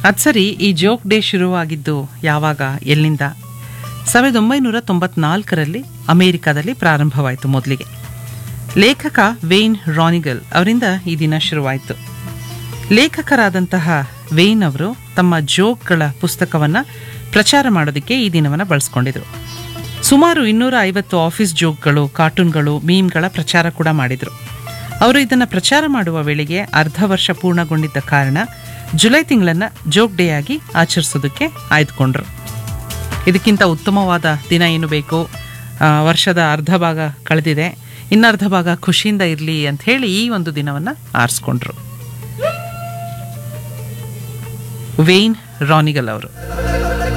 ಅದು ಸರಿ ಈ ಜೋಕ್ ಡೇ ಶುರುವಾಗಿದ್ದು ಯಾವಾಗ ಎಲ್ಲಿಂದ ಸಾವಿರದ ಒಂಬೈನೂರ ತೊಂಬತ್ನಾಲ್ಕರಲ್ಲಿ ಅಮೆರಿಕಾದಲ್ಲಿ ಪ್ರಾರಂಭವಾಯಿತು ಮೊದಲಿಗೆ ಲೇಖಕ ವೇನ್ ರಾನಿಗಲ್ ಅವರಿಂದ ಈ ದಿನ ಶುರುವಾಯಿತು ಲೇಖಕರಾದಂತಹ ವೇನ್ ಅವರು ತಮ್ಮ ಜೋಕ್ಗಳ ಪುಸ್ತಕವನ್ನು ಪ್ರಚಾರ ಮಾಡೋದಕ್ಕೆ ಈ ದಿನವನ್ನು ಬಳಸ್ಕೊಂಡಿದ್ರು ಸುಮಾರು ಇನ್ನೂರ ಐವತ್ತು ಆಫೀಸ್ ಜೋಕ್ಗಳು ಕಾರ್ಟೂನ್ಗಳು ಮೀಮ್ಗಳ ಪ್ರಚಾರ ಕೂಡ ಮಾಡಿದರು ಅವರು ಇದನ್ನು ಪ್ರಚಾರ ಮಾಡುವ ವೇಳೆಗೆ ಅರ್ಧ ವರ್ಷ ಪೂರ್ಣಗೊಂಡಿದ್ದ ಕಾರಣ ಜುಲೈ ತಿಂಗಳನ್ನು ಜೋಕ್ ಡೇ ಆಗಿ ಆಚರಿಸೋದಕ್ಕೆ ಆಯ್ದುಕೊಂಡ್ರು ಇದಕ್ಕಿಂತ ಉತ್ತಮವಾದ ದಿನ ಏನು ಬೇಕು ಆ, ವರ್ಷದ ಅರ್ಧ ಭಾಗ ಕಳೆದಿದೆ ಇನ್ನರ್ಧ ಭಾಗ ಖುಷಿಯಿಂದ ಇರಲಿ ಅಂತ ಹೇಳಿ ಈ ಒಂದು ದಿನವನ್ನು ಆರಿಸ್ಕೊಂಡ್ರು ವೇನ್ ರಾನಿಗಲ್ ಅವರು